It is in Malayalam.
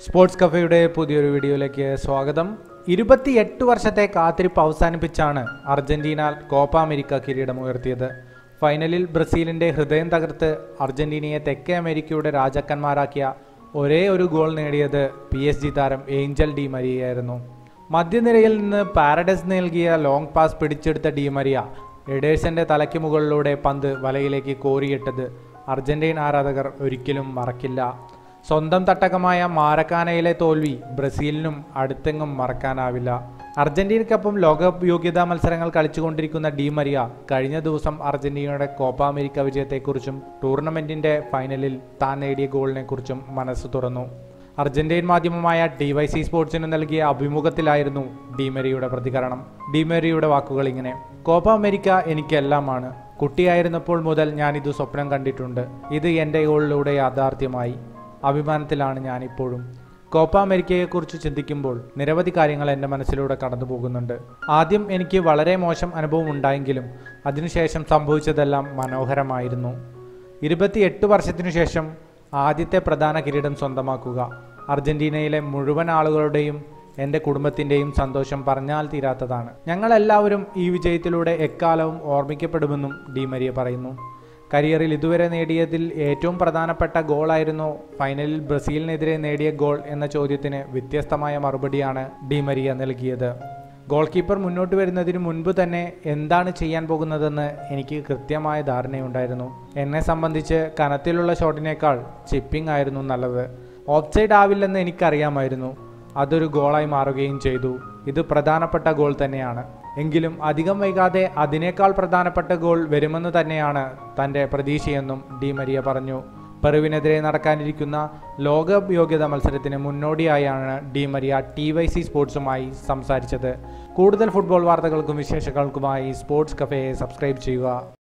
സ്പോർട്സ് കഫയുടെ പുതിയൊരു വീഡിയോയിലേക്ക് സ്വാഗതം ഇരുപത്തിയെട്ട് വർഷത്തെ കാത്തിരിപ്പ് അവസാനിപ്പിച്ചാണ് അർജന്റീന കോപ്പ അമേരിക്ക കിരീടമുയർത്തിയത് ഫൈനലിൽ ബ്രസീലിന്റെ ഹൃദയം തകർത്ത് അർജന്റീനയെ തെക്കേ അമേരിക്കയുടെ രാജാക്കന്മാരാക്കിയ ഒരേ ഒരു ഗോൾ നേടിയത് പി എസ് ജി താരം ഏഞ്ചൽ ഡി മരിയയായിരുന്നു മധ്യനിരയിൽ നിന്ന് പാരഡൈസ് നൽകിയ ലോങ് പാസ് പിടിച്ചെടുത്ത ഡി മരിയ എഡേഴ്സന്റെ തലയ്ക്ക് മുകളിലൂടെ പന്ത് വലയിലേക്ക് കോരിയിട്ടത് അർജന്റീൻ ആരാധകർ ഒരിക്കലും മറക്കില്ല സ്വന്തം തട്ടകമായ മാരക്കാനയിലെ തോൽവി ബ്രസീലിനും അടുത്തെങ്ങും മറക്കാനാവില്ല അർജന്റീനയ്ക്കൊപ്പം ലോകകപ്പ് യോഗ്യതാ മത്സരങ്ങൾ കളിച്ചുകൊണ്ടിരിക്കുന്ന ഡി മരിയ കഴിഞ്ഞ ദിവസം അർജന്റീനയുടെ കോപ്പ അമേരിക്ക വിജയത്തെക്കുറിച്ചും ടൂർണമെന്റിന്റെ ഫൈനലിൽ താൻ നേടിയ ഗോളിനെക്കുറിച്ചും മനസ്സ് തുറന്നു അർജന്റീൻ മാധ്യമമായ ഡി വൈ സി സ്പോർട്സിന് നൽകിയ അഭിമുഖത്തിലായിരുന്നു ഡിമെരിയുടെ പ്രതികരണം ഡിമെരിയുടെ വാക്കുകൾ ഇങ്ങനെ കോപ്പ അമേരിക്ക എനിക്കെല്ലാമാണ് കുട്ടിയായിരുന്നപ്പോൾ മുതൽ ഞാനിത് സ്വപ്നം കണ്ടിട്ടുണ്ട് ഇത് എൻ്റെ ഗോളിലൂടെ യാഥാർത്ഥ്യമായി അഭിമാനത്തിലാണ് ഞാനിപ്പോഴും കോപ്പ അമേരിക്കയെക്കുറിച്ച് ചിന്തിക്കുമ്പോൾ നിരവധി കാര്യങ്ങൾ എൻ്റെ മനസ്സിലൂടെ കടന്നു പോകുന്നുണ്ട് ആദ്യം എനിക്ക് വളരെ മോശം അനുഭവം ഉണ്ടായെങ്കിലും അതിനുശേഷം സംഭവിച്ചതെല്ലാം മനോഹരമായിരുന്നു ഇരുപത്തിയെട്ട് വർഷത്തിനു ശേഷം ആദ്യത്തെ പ്രധാന കിരീടം സ്വന്തമാക്കുക അർജന്റീനയിലെ മുഴുവൻ ആളുകളുടെയും എൻ്റെ കുടുംബത്തിൻ്റെയും സന്തോഷം പറഞ്ഞാൽ തീരാത്തതാണ് ഞങ്ങളെല്ലാവരും ഈ വിജയത്തിലൂടെ എക്കാലവും ഓർമ്മിക്കപ്പെടുമെന്നും ഡിമരിയ പറയുന്നു കരിയറിൽ ഇതുവരെ നേടിയതിൽ ഏറ്റവും പ്രധാനപ്പെട്ട ഗോളായിരുന്നു ഫൈനലിൽ ബ്രസീലിനെതിരെ നേടിയ ഗോൾ എന്ന ചോദ്യത്തിന് വ്യത്യസ്തമായ മറുപടിയാണ് ഡിമരിയ നൽകിയത് ഗോൾ കീപ്പർ മുന്നോട്ട് വരുന്നതിന് മുൻപ് തന്നെ എന്താണ് ചെയ്യാൻ പോകുന്നതെന്ന് എനിക്ക് കൃത്യമായ ധാരണയുണ്ടായിരുന്നു എന്നെ സംബന്ധിച്ച് കനത്തിലുള്ള ഷോട്ടിനേക്കാൾ ചിപ്പിംഗ് ആയിരുന്നു നല്ലത് ഓഫ്സൈഡ് ആവില്ലെന്ന് എനിക്കറിയാമായിരുന്നു അതൊരു ഗോളായി മാറുകയും ചെയ്തു ഇത് പ്രധാനപ്പെട്ട ഗോൾ തന്നെയാണ് എങ്കിലും അധികം വൈകാതെ അതിനേക്കാൾ പ്രധാനപ്പെട്ട ഗോൾ വരുമെന്ന് തന്നെയാണ് തൻ്റെ പ്രതീക്ഷയെന്നും ഡി മരിയ പറഞ്ഞു പെറുവിനെതിരെ നടക്കാനിരിക്കുന്ന ലോകകപ്പ് യോഗ്യതാ മത്സരത്തിന് മുന്നോടിയായാണ് Di Maria T Y C സ്പോർട്സുമായി സംസാരിച്ചത് കൂടുതൽ ഫുട്ബോൾ വാർത്തകൾക്കും വിശേഷങ്ങൾക്കുമായി സ്പോർട്സ് കഫേയെ സബ്സ്ക്രൈബ് ചെയ്യുക